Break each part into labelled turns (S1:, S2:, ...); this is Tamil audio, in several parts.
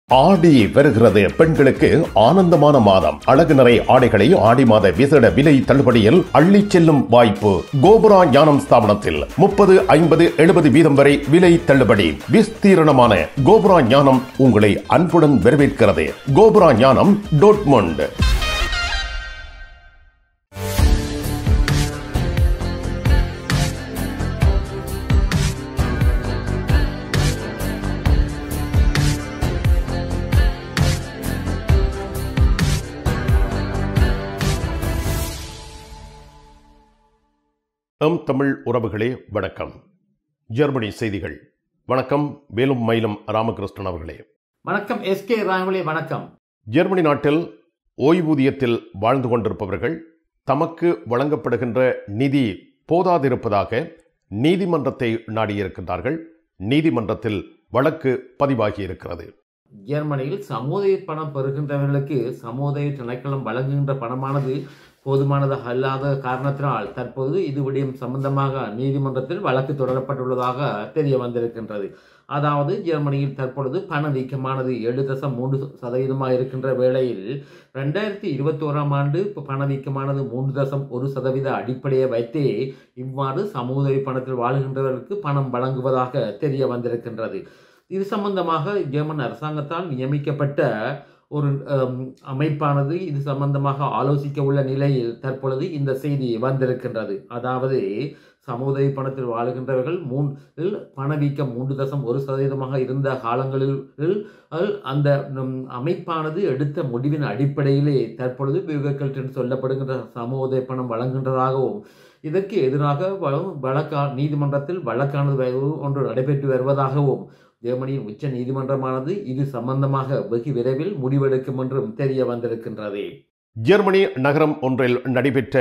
S1: ஆடி வருகிறது பெண்களுக்கு ஆனந்தமான மாதம் அழகு நிறை ஆடைகளை ஆடி மாத விசேட விலை தள்ளுபடியில் அள்ளிச் செல்லும் வாய்ப்பு கோபுரா ஞானம் ஸ்தாபனத்தில் முப்பது ஐம்பது எழுபது வீதம் வரை விலை தள்ளுபடி விஸ்தீரணமான கோபுரா ஞானம் உங்களை அன்புடன் வரவேற்கிறது கோபுரா ஞானம் டோட்மொண்ட் எம் தமிழ் உறவுகளே வணக்கம் ஜெர்மனி செய்திகள் வணக்கம் வேலும் மயிலும் ராமகிருஷ்ணன் அவர்களே
S2: வணக்கம் எஸ்கே ராகுலே வணக்கம்
S1: ஜெர்மனி நாட்டில் ஓய்வூதியத்தில் வாழ்ந்து கொண்டிருப்பவர்கள் தமக்கு வழங்கப்படுகின்ற நிதி போதாதிருப்பதாக நீதிமன்றத்தை நாடியிருக்கின்றார்கள் நீதிமன்றத்தில் வழக்கு பதிவாகி இருக்கிறது
S2: ஜெர்மனியில் சமூதாய பணம் பெறுகின்றவர்களுக்கு சமூதாய திணைக்களம் வழங்குகின்ற பணமானது போதுமானதாக அல்லாத காரணத்தினால் தற்போது இது விடயம் சம்பந்தமாக நீதிமன்றத்தில் வழக்கு தொடரப்பட்டுள்ளதாக தெரிய வந்திருக்கின்றது அதாவது ஜெர்மனியில் தற்பொழுது பணவீக்கமானது ஏழு தசம் மூன்று சதவீதமாக இருக்கின்ற வேளையில் ரெண்டாயிரத்தி இருபத்தி ஓராம் ஆண்டு இப்போ பணவீக்கமானது மூன்று தசம் ஒரு சதவீத அடிப்படையை வைத்தே இவ்வாறு சமூக பணத்தில் வாழுகின்றவர்களுக்கு பணம் வழங்குவதாக தெரிய வந்திருக்கின்றது இது சம்பந்தமாக ஜெர்மன் அரசாங்கத்தால் நியமிக்கப்பட்ட ஒரு அம், அமைப்பானது இது சம்பந்தமாக ஆலோசிக்க உள்ள நிலையில் தற்பொழுது இந்த செய்தி வந்திருக்கின்றது அதாவது சமுதாய பணத்தில் வாழுகின்றவர்கள் மூன்றில் பணவீக்கம் மூன்று தசம் ஒரு சதவீதமாக இருந்த காலங்களில் அல் அந்த நம் அமைப்பானது எடுத்த முடிவின் அடிப்படையிலே தற்பொழுது விவேக்கல் என்று சொல்லப்படுகின்ற சமூக பணம் வழங்குகின்றதாகவும் இதற்கு எதிராக வ- வழக்கா நீதிமன்றத்தில் வழக்கானது வ- ஒன்று நடைபெற்று வருவதாகவும் ஜெர்மனியின் உச்ச நீதிமன்றமானது இது சம்பந்தமாக வெகு விரைவில் முடிவெடுக்கும் என்றும் தெரிய வந்திருக்கின்றது
S1: ஜெர்மனி நகரம் ஒன்றில் நடைபெற்ற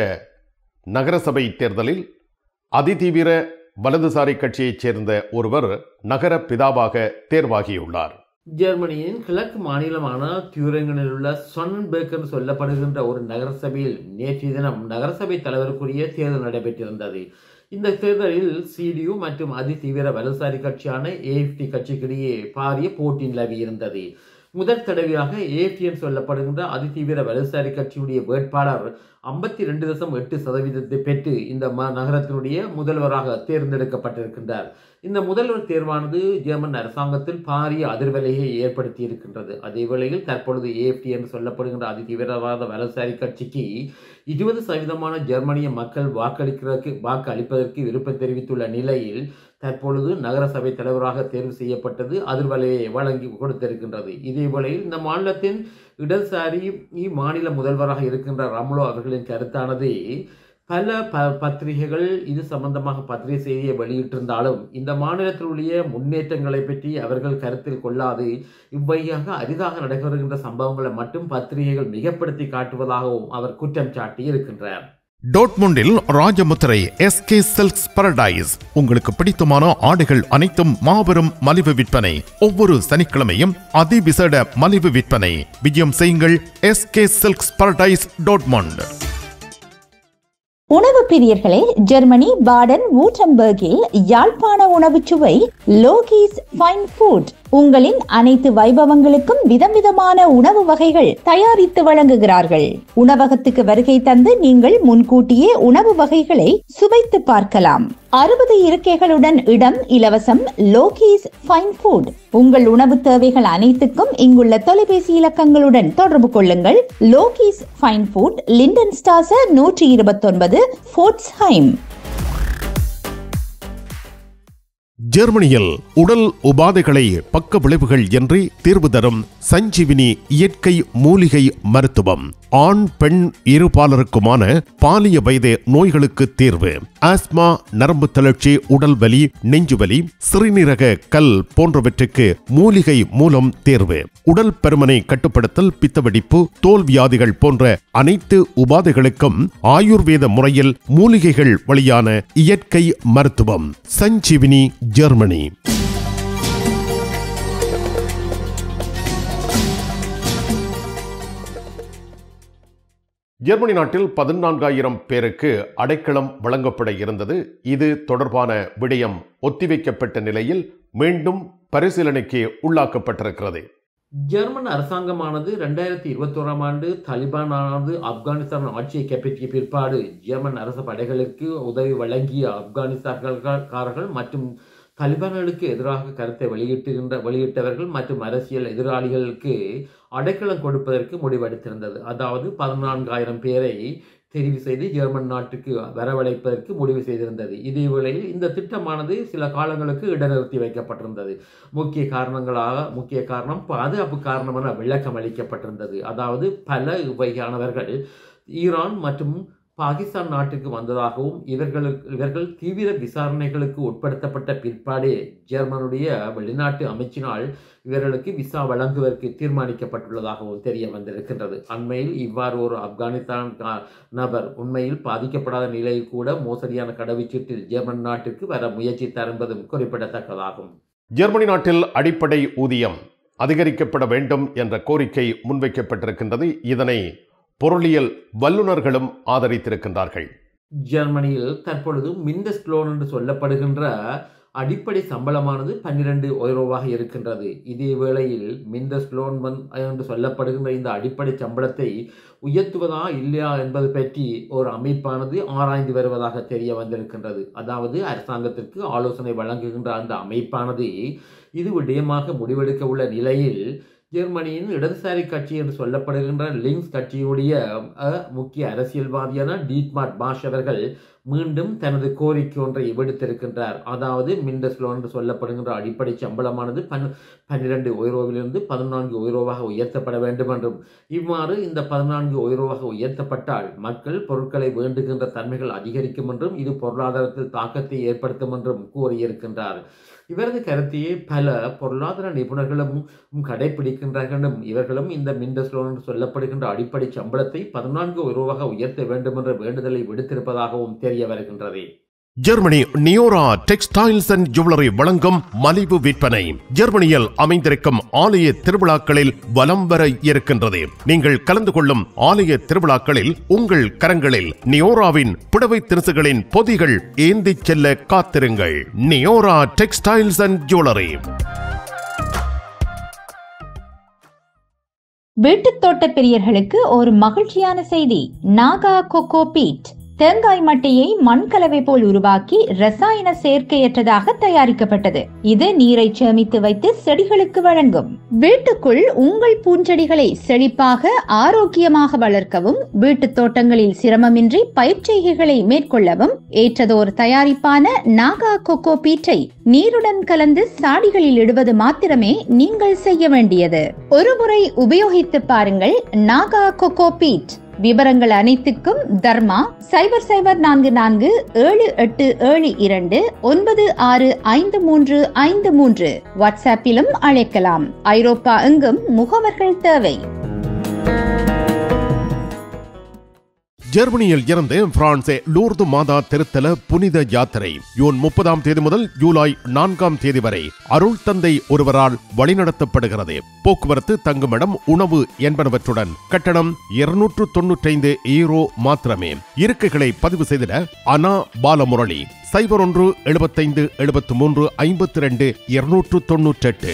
S1: நகரசபை தேர்தலில் அதிதீவிர வலதுசாரி கட்சியைச் சேர்ந்த ஒருவர் நகர பிதாவாக தேர்வாகியுள்ளார்
S2: ஜெர்மனியின் கிழக்கு மாநிலமான தியூரங்கனில் உள்ள சொன்னன்பேக் என்று சொல்லப்படுகின்ற ஒரு நகரசபையில் நேற்றைய தினம் நகரசபை தலைவருக்குரிய தேர்தல் நடைபெற்றிருந்தது இந்த தேர்தலில் சிடியு மற்றும் அதிதீவிர வலதுசாரி கட்சியான ஏஎஃப்டி கட்சிக்கிடையே பாரிய போட்டி நிலவியிருந்தது முதல் தடவையாக ஏஎஃப்டி என்று சொல்லப்படுகின்ற அதிதீவிர வலதுசாரி கட்சியுடைய வேட்பாளர் ஐம்பத்தி ரெண்டு தசம் எட்டு சதவீதத்தை பெற்று இந்த ம நகரத்தினுடைய முதல்வராக தேர்ந்தெடுக்கப்பட்டிருக்கின்றார் இந்த முதல்வர் தேர்வானது ஜெர்மன் அரசாங்கத்தில் பாரிய அதிர்வலையை ஏற்படுத்தி இருக்கின்றது அதே வேளையில் தற்பொழுது ஏஎஃப்டி என்று சொல்லப்படுகின்ற அதிதீவிரவாத வலதுசாரி கட்சிக்கு இருபது சதவீதமான ஜெர்மனிய மக்கள் வாக்களிக்கிறதுக்கு வாக்கு அளிப்பதற்கு விருப்பம் தெரிவித்துள்ள நிலையில் தற்பொழுது நகரசபை தலைவராக தேர்வு செய்யப்பட்டது அதிர்வலையை வழங்கி கொடுத்திருக்கின்றது இதே வேளையில் இந்த மாநிலத்தின் இடதுசாரி மாநில முதல்வராக இருக்கின்ற ரம்லோ அவர்களின் கருத்தானது பல ப பத்திரிகைகள் இது சம்பந்தமாக பத்திரிகை செய்தியை வெளியிட்டிருந்தாலும் இந்த மாநிலத்தினுடைய முன்னேற்றங்களை பற்றி அவர்கள் கருத்தில் கொள்ளாது இவ்வழியாக அரிதாக நடைபெறுகின்ற சம்பவங்களை மட்டும் பத்திரிகைகள் மிகப்படுத்தி காட்டுவதாகவும் அவர் குற்றம் சாட்டி இருக்கின்றார்
S1: டோட்முண்டில் ராஜமுத்திரை எஸ்கே சில்க்ஸ் பரடைஸ் உங்களுக்கு பிடித்தமான ஆடைகள் அனைத்தும் மாபெரும் மலிவு விற்பனை ஒவ்வொரு சனிக்கிழமையும் அதிவிசேட மலிவு விற்பனை விஜயம் செய்யுங்கள் எஸ்கே சில்க்ஸ் பரடைஸ் டோட்மண்ட்
S3: உணவு பிரியர்களே ஜெர்மனி பாடன் வூட்டம்பர்கில் யாழ்ப்பாண உணவுச் சுவை லோகீஸ் ஃபைன் ஃபுட் உங்களின் அனைத்து வைபவங்களுக்கும் விதம் விதமான உணவு வகைகள் தயாரித்து வழங்குகிறார்கள் உணவகத்துக்கு வருகை தந்து நீங்கள் முன்கூட்டியே உணவு வகைகளை சுவைத்து பார்க்கலாம் அறுபது இருக்கைகளுடன் இடம் இலவசம் லோகீஸ் ஃபைன் ஃபுட் உங்கள் உணவு தேவைகள் அனைத்துக்கும் இங்குள்ள தொலைபேசி இலக்கங்களுடன் தொடர்பு கொள்ளுங்கள் லோகீஸ் ஃபைன் ஃபுட் லிண்டன் ஸ்டாச நூற்றி இருபத்தொன்பது ஃபோர்ட்ஸ்ஹைம்
S1: ஜெர்மனியில் உடல் உபாதைகளை பக்க விளைவுகள் என்று தீர்வு தரும் சஞ்சீவினி இயற்கை மூலிகை மருத்துவம் ஆண் பெண் இருபாலருக்குமான பாலிய வயது நோய்களுக்கு தீர்வு ஆஸ்மா நரம்பு தளர்ச்சி உடல் வலி நெஞ்சுவலி சிறுநீரக கல் போன்றவற்றுக்கு மூலிகை மூலம் தேர்வு உடல் பருமனை கட்டுப்படுத்தல் பித்தவெடிப்பு தோல் வியாதிகள் போன்ற அனைத்து உபாதைகளுக்கும் ஆயுர்வேத முறையில் மூலிகைகள் வழியான இயற்கை மருத்துவம் சஞ்சீவினி ஜெர்மனி ஜெர்மனி நாட்டில் பதினான்காயிரம் பேருக்கு அடைக்கலம் வழங்கப்பட இருந்தது இது தொடர்பான விடயம் ஒத்திவைக்கப்பட்ட நிலையில் மீண்டும் பரிசீலனைக்கு உள்ளாக்கப்பட்டிருக்கிறது
S2: ஜெர்மன் அரசாங்கமானது ரெண்டாயிரத்தி இருபத்தோராம் ஆண்டு தலிபானானது ஆப்கானிஸ்தான் ஆட்சியை கைப்பற்றிய பிற்பாடு ஜெர்மன் அரச படைகளுக்கு உதவி வழங்கிய ஆப்கானிஸ்தான்காரர்கள் மற்றும் தலிபான்களுக்கு எதிராக கருத்தை வெளியிட்டுகின்ற வெளியிட்டவர்கள் மற்றும் அரசியல் எதிராளிகளுக்கு அடைக்கலம் கொடுப்பதற்கு முடிவெடுத்திருந்தது அதாவது பதினான்காயிரம் பேரை தெரிவு செய்து ஜெர்மன் நாட்டுக்கு வரவழைப்பதற்கு முடிவு செய்திருந்தது இதே வேளையில் இந்த திட்டமானது சில காலங்களுக்கு இடைநிறுத்தி வைக்கப்பட்டிருந்தது முக்கிய காரணங்களாக முக்கிய காரணம் பாதுகாப்பு காரணம் என விளக்கம் அளிக்கப்பட்டிருந்தது அதாவது பல வகையானவர்கள் ஈரான் மற்றும் பாகிஸ்தான் நாட்டுக்கு வந்ததாகவும் இவர்களுக்கு இவர்கள் தீவிர விசாரணைகளுக்கு உட்படுத்தப்பட்ட பிற்பாடே ஜெர்மனுடைய வெளிநாட்டு அமைச்சினால் இவர்களுக்கு விசா வழங்குவதற்கு தீர்மானிக்கப்பட்டுள்ளதாகவும் தெரிய வந்திருக்கின்றது அண்மையில் இவ்வாறு ஒரு ஆப்கானிஸ்தான் கா- நபர் உண்மையில் பாதிக்கப்படாத நிலையில் கூட மோசடியான கடவுச்சீட்டில் ஜெர்மன் நாட்டிற்கு வர முயற்சித்தார் என்பதும் குறிப்பிடத்தக்கதாகும்
S1: ஜெர்மனி நாட்டில் அடிப்படை ஊதியம் அதிகரிக்கப்பட வேண்டும் என்ற கோரிக்கை முன்வைக்கப்பட்டிருக்கின்றது இதனை பொருளியல் வல்லுநர்களும் ஆதரித்திருக்கின்றார்கள்
S2: ஜெர்மனியில் தற்பொழுது மிண்டஸ்ட் லோன் என்று சொல்லப்படுகின்ற அடிப்படை சம்பளமானது பன்னிரண்டு யூரோவாக இருக்கின்றது இதே வேளையில் மிண்டஸ்ட் லோன் வந் என்று சொல்லப்படுகின்ற இந்த அடிப்படை சம்பளத்தை உயர்த்துவதா இல்லையா என்பது பற்றி ஒரு அமைப்பானது ஆராய்ந்து வருவதாக தெரிய வந்திருக்கின்றது அதாவது அரசாங்கத்திற்கு ஆலோசனை வழங்குகின்ற அந்த அமைப்பானது இது விடயமாக முடிவெடுக்க உள்ள நிலையில் ஜெர்மனியின் இடதுசாரி கட்சி என்று சொல்லப்படுகின்ற லிங்க்ஸ் கட்சியினுடைய அஹ், முக்கிய அரசியல்வாதியான டீட்மார்ட் பாஷ் அவர்கள் மீண்டும் தனது கோரிக்கை ஒன்றை விடுத்திருக்கின்றார் அதாவது மிண்டஸ் லோன் என்று சொல்லப்படுகின்ற அடிப்படை சம்பளமானது பன் பன்னிரண்டு உயரோவிலிருந்து பதினான்கு உயரோவாக உயர்த்தப்பட வேண்டும் என்றும் இவ்வாறு இந்த பதினான்கு உயரோவாக உயர்த்தப்பட்டால் மக்கள் பொருட்களை வேண்டுகின்ற தன்மைகள் அதிகரிக்கும் என்றும் இது பொருளாதாரத்தில் தாக்கத்தை ஏற்படுத்தும் என்றும் கூறியிருக்கின்றார் இவரது கருத்தையே பல பொருளாதார நிபுணர்களும் கடைபிடிக்கின்றார்களும் இவர்களும் இந்த மிண்டஸ் லோன் என்று சொல்லப்படுகின்ற அடிப்படை சம்பளத்தை பதினான்கு உயர்வாக உயர்த்த வேண்டும் என்ற வேண்டுதலை விடுத்திருப்பதாகவும் தெரிய வருகின்றது
S1: ஜெர்மனி நியோரா டெக்ஸ்டைல்ஸ் அண்ட் ஜுவல்லரி வழங்கும் மலிவு விற்பனை ஜெர்மனியில் அமைந்திருக்கும் ஆலய திருவிழாக்களில் வலம் வர இருக்கின்றது நீங்கள் கலந்து கொள்ளும் ஆலய திருவிழாக்களில் உங்கள் கரங்களில் நியோராவின் புடவை திரிசுகளின் பொதிகள் ஏந்திச் செல்ல காத்திருங்கள் நியோரா டெக்ஸ்டைல்ஸ் அண்ட் ஜுவல்லரி
S3: வீட்டுத் தோட்ட பிரியர்களுக்கு ஒரு மகிழ்ச்சியான செய்தி நாகா கொக்கோ பீட் தேங்காய் மட்டையை மண்கலவை போல் உருவாக்கி ரசாயன சேர்க்கையற்றதாக தயாரிக்கப்பட்டது இது நீரை சேமித்து வைத்து செடிகளுக்கு வழங்கும் வீட்டுக்குள் உங்கள் பூஞ்செடிகளை செழிப்பாக ஆரோக்கியமாக வளர்க்கவும் வீட்டுத் தோட்டங்களில் சிரமமின்றி பயிர்ச்செய்கைகளை மேற்கொள்ளவும் ஏற்றதோர் தயாரிப்பான நாகா கொக்கோ பீட்டை நீருடன் கலந்து சாடிகளில் இடுவது மாத்திரமே நீங்கள் செய்ய வேண்டியது ஒருமுறை உபயோகித்து பாருங்கள் நாகா கொக்கோ பீட் விவரங்கள் அனைத்துக்கும் தர்மா சைபர் சைபர் நான்கு நான்கு ஏழு எட்டு ஏழு இரண்டு ஒன்பது ஆறு ஐந்து மூன்று ஐந்து மூன்று வாட்ஸ்அப்பிலும் அழைக்கலாம் ஐரோப்பா எங்கும் முகவர்கள் தேவை
S1: ஜெர்மனியில் இருந்து பிரான்சே லூர்து மாதா திருத்தல புனித யாத்திரை ஜூன் முப்பதாம் தேதி முதல் ஜூலை நான்காம் தேதி வரை அருள் தந்தை ஒருவரால் வழிநடத்தப்படுகிறது போக்குவரத்து தங்குமிடம் உணவு என்பனவற்றுடன் கட்டணம் இருநூற்று தொன்னூற்றைந்து ஈரோ மாத்திரமே இருக்கைகளை பதிவு செய்திட அனா பாலமுரளி சைபர் ஒன்று எழுபத்தைந்து எழுபத்து மூன்று ஐம்பத்தி ரெண்டு இருநூற்று தொன்னூற்றெட்டு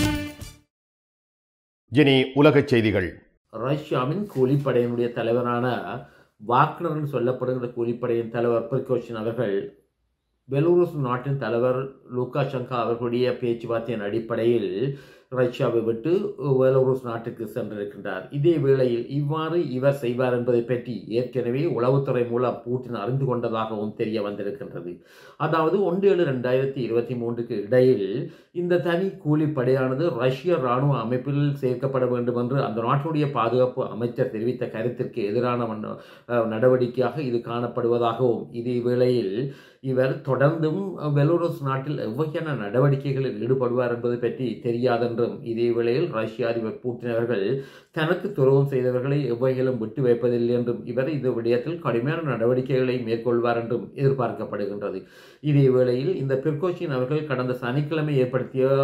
S1: இனி உலகச் செய்திகள்
S2: ரஷ்யாவின் கூலிப்படையினுடைய தலைவரான வாக்னர்னு சொல்லப்படுகிற கூலிப்படையின் தலைவர் பிரிகோஷன் அவர்கள் பெலூருஸ் நாட்டின் தலைவர் லூகாஷங்கா அவர்களுடைய பேச்சுவார்த்தையின் அடிப்படையில் ரஷ்யாவை விட்டு பெலூருஸ் நாட்டுக்கு சென்றிருக்கின்றார் இதே வேளையில் இவ்வாறு இவர் செய்வார் என்பதை பற்றி ஏற்கனவே உளவுத்துறை மூலம் பூட்டின் அறிந்து கொண்டதாகவும் தெரிய வந்திருக்கின்றது அதாவது ஒன்று ஏழு ரெண்டாயிரத்தி இருபத்தி மூன்றுக்கு இடையில் இந்த தனி கூலிப்படையானது ரஷ்ய இராணுவ அமைப்பில் சேர்க்கப்பட வேண்டும் என்று அந்த நாட்டினுடைய பாதுகாப்பு அமைச்சர் தெரிவித்த கருத்திற்கு எதிரான வண்ண- அஹ், நடவடிக்கையாக இது காணப்படுவதாகவும் இதே வேளையில் இவர் தொடர்ந்தும் பெலோரஸ் நாட்டில் எவ்வகையான நடவடிக்கைகளில் ஈடுபடுவார் என்பது பற்றி தெரியாதென்றும் இதே வேளையில் ரஷ்ய அதிபர் பூட்டின் அவர்கள் தனக்கு துரோகம் செய்தவர்களை எவ்வகையிலும் விட்டு வைப்பதில்லை என்றும் இவர் இந்த விடயத்தில் கடுமையான நடவடிக்கைகளை மேற்கொள்வார் என்றும் எதிர்பார்க்கப்படுகின்றது இதே வேளையில் இந்த பிர்கோஷின் அவர்கள் கடந்த சனிக்கிழமை ஏற்படுத்திய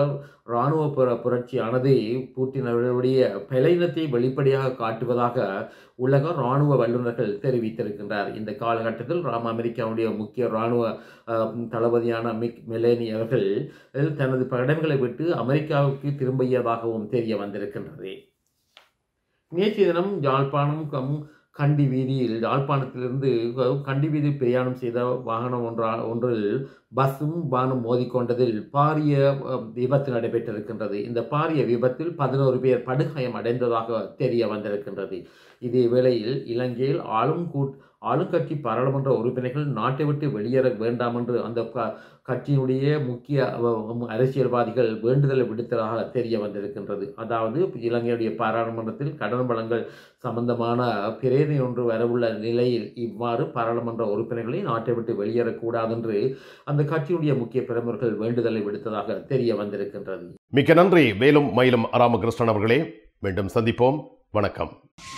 S2: இராணுவ புர புரட்சியானது பூட்டின் அவர்களுடைய பலையினத்தை வெளிப்படையாக காட்டுவதாக உலக இராணுவ வல்லுநர்கள் தெரிவித்திருக்கின்றார் இந்த காலகட்டத்தில் ராம அமெரிக்காவுடைய முக்கிய இராணுவ அஹ், தளபதியான மிக் மெலேனி அவர்கள் தனது கடமைகளை விட்டு அமெரிக்காவுக்கு திரும்பியதாகவும் தெரிய வந்திருக்கின்றது நேற்றைய தினம் யாழ்ப்பாணம் கம் கண்டி வீதியில் யாழ்ப்பாணத்திலிருந்து கண்டி வீதி பிரயாணம் செய்த வாகனம் ஒன்றா ஒன்றில் பஸ்ஸும் வானும் மோதிக்கொண்டதில் பாரிய அஹ், விபத்து நடைபெற்றிருக்கின்றது இந்த பாரிய விபத்தில் பதினோரு பேர் படுகாயம் அடைந்ததாக தெரிய வந்திருக்கின்றது இதே வேளையில் இலங்கையில் ஆளும் கூட் ஆளுங்கட்சி பாராளுமன்ற உறுப்பினர்கள் நாட்டை விட்டு வெளியேற வேண்டாம் என்று அந்த க- கட்சியினுடைய முக்கிய அஹ், அரசியல்வாதிகள் வேண்டுதலை விடுத்ததாக தெரிய வந்திருக்கின்றது அதாவது இலங்கையுடைய பாராளுமன்றத்தில் கடன் வழங்கல் சம்பந்தமான பிரேரணை ஒன்று வரவுள்ள நிலையில் இவ்வாறு பாராளுமன்ற உறுப்பினர்களை நாட்டை விட்டு வெளியேறக்கூடாது என்று அந்த கட்சியுடைய முக்கிய பிரமுகர்கள் வேண்டுதலை விடுத்ததாக தெரிய வந்திருக்கின்றது
S1: மிக்க நன்றி வேலும் மயிலும் ராமகிருஷ்ணன் அவர்களே மீண்டும் சந்திப்போம் வணக்கம்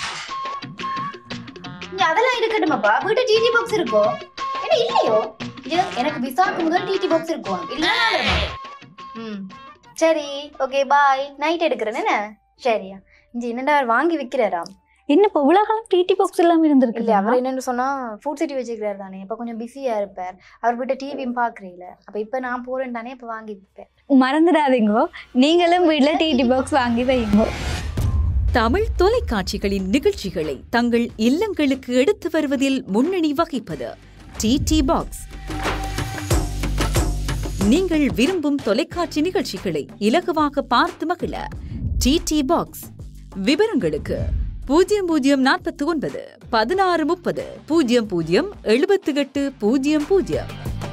S4: இங்க அதெல்லாம் இருக்கட்டுமாப்பா வீட்டு டிடி பாக்ஸ் இருக்கோ என்ன இல்லையோ இது எனக்கு விசாக்கு முதல் டிடி பாக்ஸ் இருக்கும் இல்ல ம் சரி ஓகே பாய் நைட் எடுக்கிறேன் என்ன சரியா இங்க என்னடா அவர் வாங்கி விக்கிறாராம்
S5: என்ன இப்போ உலகம் டிடி பாக்ஸ் இல்லாம இருந்திருக்கு
S4: இல்ல அவர் என்னன்னு சொன்னா ஃபுட் சிட்டி வச்சுக்கிறாரு தானே இப்ப கொஞ்சம் பிஸியா இருப்பார் அவர் வீட்டை டிவியும் பாக்குறீல அப்ப இப்ப நான் போறேன் தானே இப்ப வாங்கி விற்பேன்
S5: மறந்துடாதீங்கோ நீங்களும் வீட்ல டிடி பாக்ஸ் வாங்கி வைங்க
S6: தமிழ் தொலைக்காட்சிகளின் நிகழ்ச்சிகளை தங்கள் இல்லங்களுக்கு எடுத்து வருவதில் முன்னணி வகிப்பது டிடி பாக்ஸ் நீங்கள் விரும்பும் தொலைக்காட்சி நிகழ்ச்சிகளை இலகுவாக பார்த்து மகிழ டிடி பாக்ஸ் விவரங்களுக்கு பூஜ்ஜியம் பூஜ்ஜியம் நாற்பத்தி ஒன்பது பதினாறு முப்பது பூஜ்ஜியம் பூஜ்ஜியம் எழுபத்தி எட்டு பூஜ்ஜியம் பூஜ்ஜியம்